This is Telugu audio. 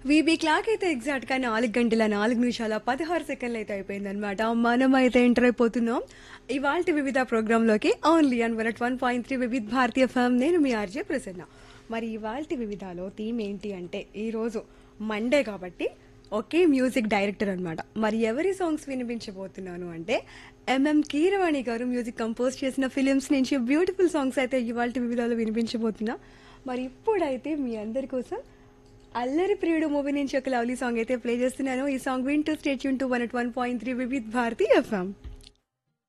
వీబీ క్లాక్ అయితే ఎగ్జాక్ట్ గా నాలుగు గంటల నాలుగు నిమిషాల పదహారు సెకండ్లు అయితే అయిపోయిందనమాట మనం అయితే ఎంటర్ అయిపోతున్నాం ఇవాళ వివిధ ప్రోగ్రామ్ లోకి only on one one point three Vividh Bharati form నేను మీ ఆర్జే ప్రసన్న మరి ఇవాళ వివిధలో థీమ్ ఏంటి అంటే ఈ రోజు మండే కాబట్టి ఒకే మ్యూజిక్ డైరెక్టర్ అన్నమాట మరి ఎవరి సాంగ్స్ వినిపించబోతున్నాను అంటే ఎంఎం కీరవాణి గారు మ్యూజిక్ కంపోజ్ చేసిన ఫిలిమ్స్ నుంచి బ్యూటిఫుల్ సాంగ్స్ అయితే ఇవాళ వివిధాలో వినిపించబోతున్నా మరి ఇప్పుడైతే మీ అందరి కోసం అల్లరి ప్రియుడు మూవీ నుంచి ఒక లవ్లీ సాంగ్ అయితే ప్లే చేస్తున్నాను ఈ సాంగ్ వింటూ స్టేట్ యూన్ to one one point three Vividh Bharati FM